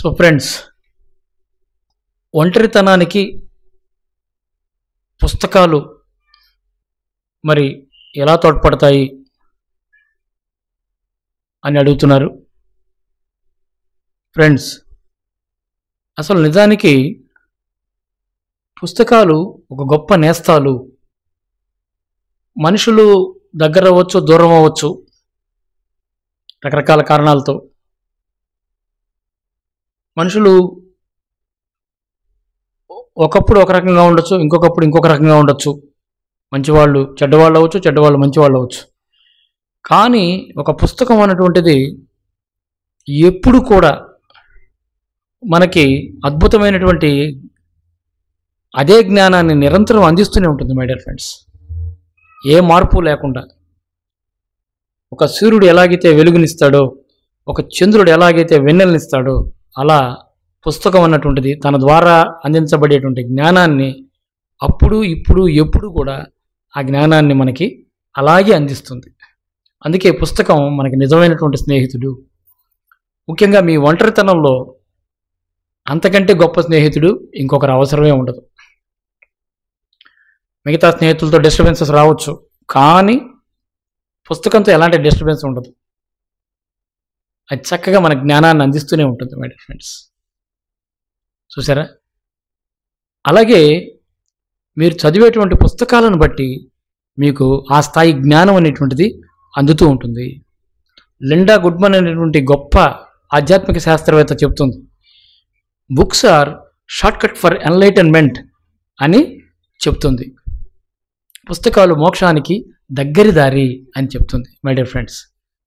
so friends ఒంటరితనానికి పుస్తకాలు మరి ఎలా తోడ్పడతాయి అని అడుగుతున్నారు ఫ్రెండ్స్ అసలు నిజానికి పుస్తకాలు ఒక గొప్ప నేస్తాలు మనుషులు దగ్గర అవ్వచ్చు దూరం అవ్వచ్చు రకరకాల కారణాలతో మనుషులు ఒకప్పుడు ఒక రకంగా ఉండొచ్చు ఇంకొకప్పుడు ఇంకొక రకంగా ఉండొచ్చు మంచివాళ్ళు చెడ్డవాళ్ళు అవ్వచ్చు చెడ్డవాళ్ళు మంచివాళ్ళు అవ్వచ్చు కానీ ఒక పుస్తకం అన్నటువంటిది ఎప్పుడు కూడా మనకి అద్భుతమైనటువంటి అదే జ్ఞానాన్ని నిరంతరం అందిస్తూనే ఉంటుంది మై డియర్ ఫ్రెండ్స్ ఏ మార్పు లేకుండా ఒక సూర్యుడు ఎలాగైతే వెలుగునిస్తాడో ఒక చంద్రుడు ఎలాగైతే వెన్నెలనిస్తాడో అలా పుస్తకం అన్నటువంటిది తన ద్వారా అందించబడేటువంటి జ్ఞానాన్ని అప్పుడు ఇప్పుడు ఎప్పుడు కూడా ఆ జ్ఞానాన్ని మనకి అలాగే అందిస్తుంది అందుకే పుస్తకం మనకి నిజమైనటువంటి స్నేహితుడు ముఖ్యంగా మీ ఒంటరితనంలో అంతకంటే గొప్ప స్నేహితుడు ఇంకొకరు అవసరమే ఉండదు మిగతా స్నేహితులతో డిస్టర్బెన్సెస్ రావచ్చు కానీ పుస్తకంతో ఎలాంటి డిస్టర్బెన్స్ ఉండదు అది చక్కగా మన జ్ఞానాన్ని అందిస్తూనే ఉంటుంది మై డియర్ ఫ్రెండ్స్ చూసారా అలాగే మీరు చదివేటువంటి పుస్తకాలను బట్టి మీకు ఆ స్థాయి జ్ఞానం అనేటువంటిది అందుతూ ఉంటుంది లిండా గుడ్మన్ అనేటువంటి గొప్ప ఆధ్యాత్మిక శాస్త్రవేత్త చెప్తుంది books are shortcut for enlightenment అని చెప్తుంది పుస్తకాలు మోక్షానికి దగ్గరి దారి అని చెప్తుంది మై డియర్ ఫ్రెండ్స్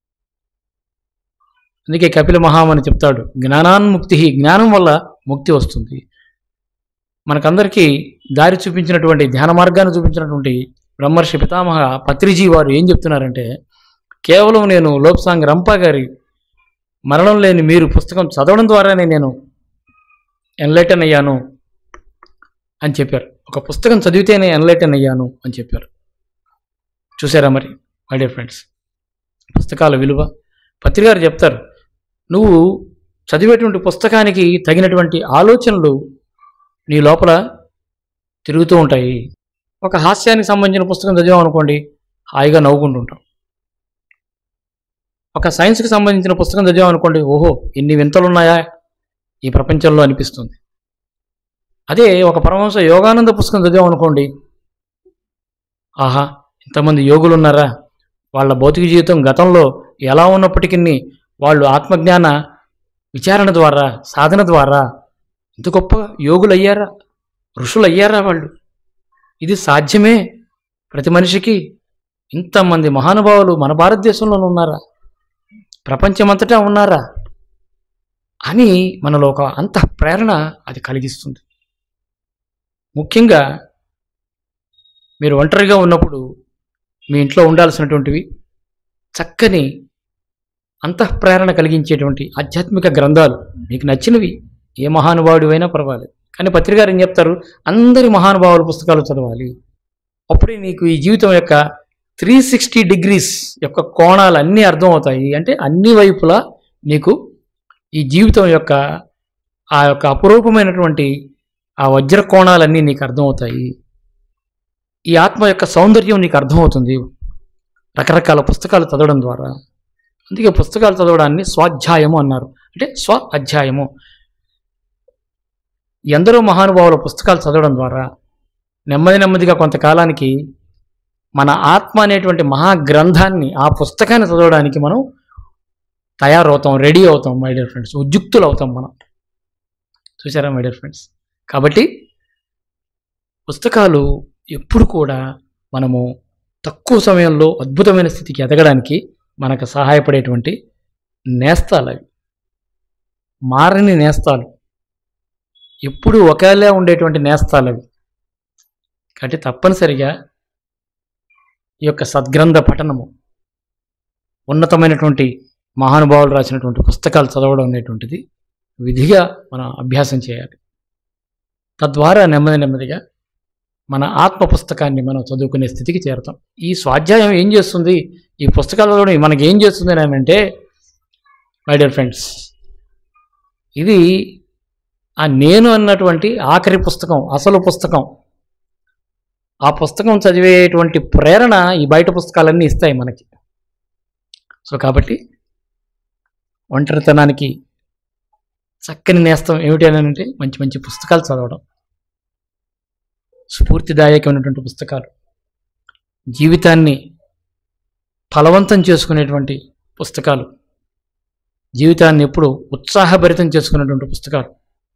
అందుకే కపిల మహామని చెప్తాడు జ్ఞానాన్ముక్తి జ్ఞానం వల్ల ముక్తి వస్తుంది మనకందరికీ దారి చూపించినటువంటి ధ్యాన మార్గాన్ని చూపించినటువంటి బ్రహ్మర్షి పితామహ పత్రిజీ వారు ఏం చెప్తున్నారంటే కేవలం నేను లోప్సాంగ్ రంపా గారి మరణం లేని మీరు పుస్తకం చదవడం ద్వారానే నేను ఎన్లైటన్ అయ్యాను అని చెప్పారు ఒక పుస్తకం చదివితేనే ఎన్లైటన్ అయ్యాను అని చెప్పారు చూసారా మరి మై డియర్ ఫ్రెండ్స్ పుస్తకాల విలువ పత్రికారు చెప్తారు నువ్వు చదివేటువంటి పుస్తకానికి తగినటువంటి ఆలోచనలు నీ లోపల తిరుగుతూ ఉంటాయి ఒక హాస్యానికి సంబంధించిన పుస్తకం చదివాం అనుకోండి హాయిగా నవ్వుకుంటుంటాం ఒక సైన్స్కి సంబంధించిన పుస్తకం చదివాం అనుకోండి ఓహో ఇన్ని వింతలు ఉన్నాయా ఈ ప్రపంచంలో అనిపిస్తుంది అదే ఒక పరమహంస యోగానంద పుస్తకం చదివాం అనుకోండి ఆహా ఇంతమంది యోగులు ఉన్నారా వాళ్ళ భౌతిక జీవితం గతంలో ఎలా ఉన్నప్పటికీ వాళ్ళు ఆత్మజ్ఞాన విచారణ ద్వారా సాధన ద్వారా ఇంత గొప్ప యోగులు అయ్యారా ఋషులు అయ్యారా వాళ్ళు ఇది సాధ్యమే ప్రతి మనిషికి ఇంతమంది మహానుభావులు మన భారతదేశంలోనే ఉన్నారా ప్రపంచమంతటా ఉన్నారా అని మనలో ఒక అంత ప్రేరణ అది కలిగిస్తుంది ముఖ్యంగా మీరు ఒంటరిగా ఉన్నప్పుడు మీ ఇంట్లో ఉండాల్సినటువంటివి చక్కని అంతఃప్రేరణ కలిగించేటువంటి ఆధ్యాత్మిక గ్రంథాలు మీకు నచ్చినవి ఏ మహానుభావుడు అయినా పర్వాలేదు కానీ పత్రికారు ఏం చెప్తారు అందరి మహానుభావుల పుస్తకాలు చదవాలి అప్పుడే నీకు ఈ జీవితం యొక్క త్రీ సిక్స్టీ డిగ్రీస్ యొక్క కోణాలు అన్నీ అర్థమవుతాయి అంటే అన్ని వైపులా నీకు ఈ జీవితం యొక్క ఆ యొక్క అపురూపమైనటువంటి ఆ వజ్ర కోణాలన్నీ నీకు అర్థమవుతాయి ఈ ఆత్మ యొక్క సౌందర్యం నీకు అర్థమవుతుంది రకరకాల పుస్తకాలు చదవడం ద్వారా అందుకే పుస్తకాలు చదవడాన్ని స్వాధ్యాయము అన్నారు అంటే స్వ అధ్యాయము ఎందరో మహానుభావుల పుస్తకాలు చదవడం ద్వారా నెమ్మది నెమ్మదిగా కొంతకాలానికి మన ఆత్మ అనేటువంటి మహాగ్రంథాన్ని ఆ పుస్తకాన్ని చదవడానికి మనం తయారవుతాం రెడీ అవుతాం మై డియర్ ఫ్రెండ్స్ ఉద్యుక్తులు అవుతాం మనం చూసారా మై డియర్ ఫ్రెండ్స్ కాబట్టి పుస్తకాలు ఎప్పుడు కూడా మనము తక్కువ సమయంలో అద్భుతమైన స్థితికి ఎదగడానికి మనకు సహాయపడేటువంటి నేస్తాలు అవి మారని నేస్తాలు ఎప్పుడు ఒకేలా ఉండేటువంటి నేస్తాలు అవి కాబట్టి తప్పనిసరిగా ఈ యొక్క సద్గ్రంథ పఠనము ఉన్నతమైనటువంటి మహానుభావులు రాసినటువంటి పుస్తకాలు చదవడం అనేటువంటిది విధిగా మనం అభ్యాసం చేయాలి తద్వారా నెమ్మది నెమ్మదిగా మన ఆత్మ పుస్తకాన్ని మనం చదువుకునే స్థితికి చేరుతాం ఈ స్వాధ్యాయం ఏం చేస్తుంది ఈ పుస్తకాలలో మనకి ఏం చేస్తుంది అని అంటే మై డియర్ ఫ్రెండ్స్ ఇది ఆ నేను అన్నటువంటి ఆఖరి పుస్తకం అసలు పుస్తకం ఆ పుస్తకం చదివేటువంటి ప్రేరణ ఈ బయట పుస్తకాలన్నీ ఇస్తాయి మనకి సో కాబట్టి ఒంటరితనానికి చక్కని నేస్తం ఏమిటి అని అంటే మంచి మంచి పుస్తకాలు చదవడం స్ఫూర్తిదాయకమైనటువంటి పుస్తకాలు జీవితాన్ని ఫలవంతం చేసుకునేటువంటి పుస్తకాలు జీవితాన్ని ఎప్పుడు ఉత్సాహభరితం చేసుకునేటువంటి పుస్తకాలు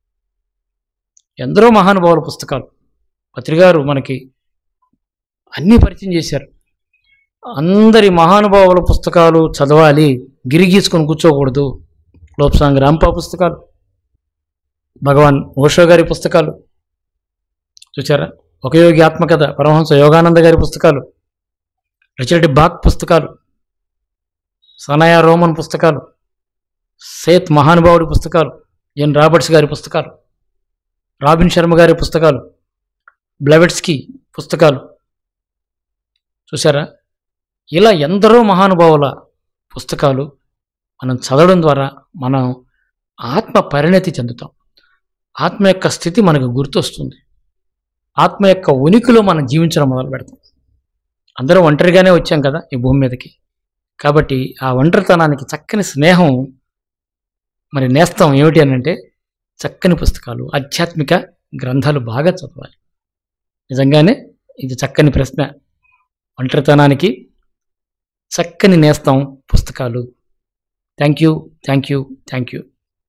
ఎందరో మహానుభావుల పుస్తకాలు పత్రిగారు మనకి అన్నీ పరిచయం చేశారు అందరి మహానుభావుల పుస్తకాలు చదవాలి గిరి గీసుకొని కూర్చోకూడదు లోప్సాంగ్ రాంపా పుస్తకాలు భగవాన్ ఓషో గారి పుస్తకాలు చూచారా ఒక యోగి ఆత్మకథ పరమహంస యోగానంద గారి పుస్తకాలు రిచర్డ్ బాక్ పుస్తకాలు సనయా రోమన్ పుస్తకాలు సేత్ మహానుభావుడి పుస్తకాలు ఎన్ రాబర్ట్స్ గారి పుస్తకాలు రాబిన్ శర్మ గారి పుస్తకాలు బ్లవెట్స్కి పుస్తకాలు చూసారా ఇలా ఎందరో మహానుభావుల పుస్తకాలు మనం చదవడం ద్వారా మనం ఆత్మ పరిణతి చెందుతాం ఆత్మ యొక్క స్థితి మనకు గుర్తొస్తుంది ఆత్మ యొక్క ఉనికిలో మనం జీవించడం మొదలు పెడతాం అందరం ఒంటరిగానే వచ్చాం కదా ఈ భూమి మీదకి కాబట్టి ఆ ఒంటరితనానికి చక్కని స్నేహం మరి నేస్తం ఏమిటి అని అంటే చక్కని పుస్తకాలు ఆధ్యాత్మిక గ్రంథాలు బాగా చదవాలి నిజంగానే ఇది చక్కని ప్రశ్న ఒంటరితనానికి చక్కని నేస్తం పుస్తకాలు thank you thank you thank you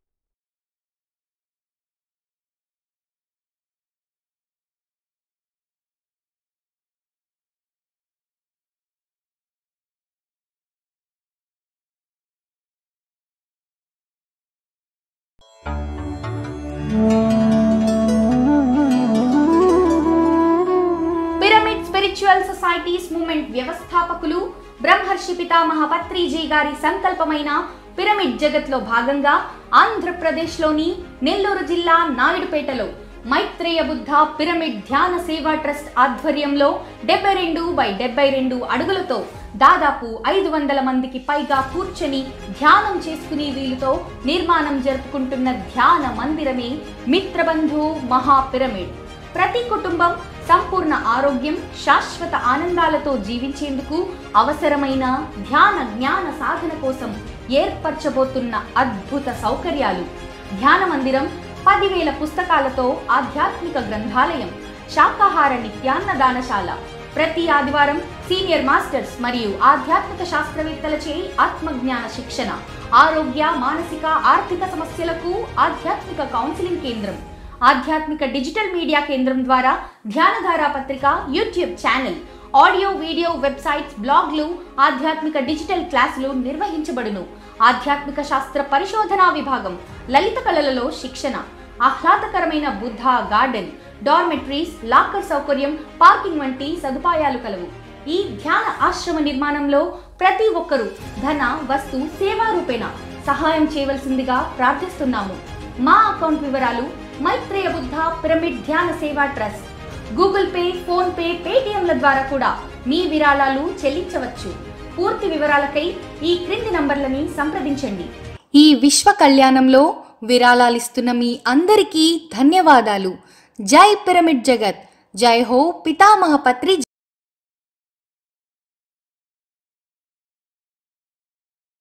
pyramid spiritual societies movement వ్యవస్థాపకులు బ్రహ్మర్షి పితామహ పత్రిజీ గారి సంకల్పమైన పిరమిడ్ జగత్లో భాగంగా ఆంధ్రప్రదేశ్లోని నెల్లూరు జిల్లా నాయుడుపేటలో మైత్రేయ బుద్ధ పిరమిడ్ ధ్యాన సేవా ట్రస్ట్ ఆధ్వర్యంలో డెబ్బై రెండు బై డెబ్బై రెండు అడుగులతో దాదాపు ఐదు వందల మందికి పైగా కూర్చొని ధ్యానం చేసుకునే వీలుతో నిర్మాణం జరుపుకుంటున్న ధ్యాన మందిరమే మిత్రబంధు మహా పిరమిడ్ ప్రతి కుటుంబం సంపూర్ణ ఆరోగ్యం శాశ్వత ఆనందాలతో జీవించేందుకు అవసరమైన ధ్యాన జ్ఞాన సాధన కోసం ఏర్పరచబోతున్న అద్భుత సౌకర్యాలు ధ్యాన మందిరం పదివేల పుస్తకాలతో ఆధ్యాత్మిక గ్రంథాలయం శాకాహార నిత్యాన్నదానశాల ప్రతి ఆదివారం సీనియర్ మాస్టర్స్ మరియు ఆధ్యాత్మిక శాస్త్రవేత్తలచే ఆత్మజ్ఞాన శిక్షణ ఆరోగ్య మానసిక ఆర్థిక సమస్యలకు ఆధ్యాత్మిక కౌన్సిలింగ్ కేంద్రం ఆధ్యాత్మిక డిజిటల్ మీడియా కేంద్రం ద్వారా ధ్యానధార పత్రిక YouTube channel audio video websites బ్లాగ్లు ఆధ్యాత్మిక డిజిటల్ క్లాసులు నిర్వహించబడును ఆధ్యాత్మిక శాస్త్ర పరిశోధనా విభాగం లలిత కళలలో శిక్షణ ఆహ్లాదకరమైన బుద్ధ గార్డెన్ డార్మెట్రీస్ లాకర్ సౌకర్యం పార్కింగ్ వంటి సదుపాయాలు కలవు ఈ ధ్యాన ఆశ్రమ నిర్మాణంలో ప్రతి ఒక్కరూ ధన వస్తు సేవా రూపేణ సహాయం చేయవలసిందిగా ప్రార్థిస్తున్నాము మా అకౌంట్ వివరాలు Maitreya Buddha pyramid Dhyana Seva trust Google Pay PhonePe పేటిఎంల ద్వారా కూడా మీ విరాళాలు చెల్లించవచ్చు పూర్తి వివరాలకై ఈ క్రింది నంబర్లని సంప్రదించండి ఈ విశ్వ కళ్యాణంలో విరాళాలిస్తున్న మీ అందరికీ ధన్యవాదాలు జై పిరమిడ్ జగత్ జై హో పితామహ పత్రి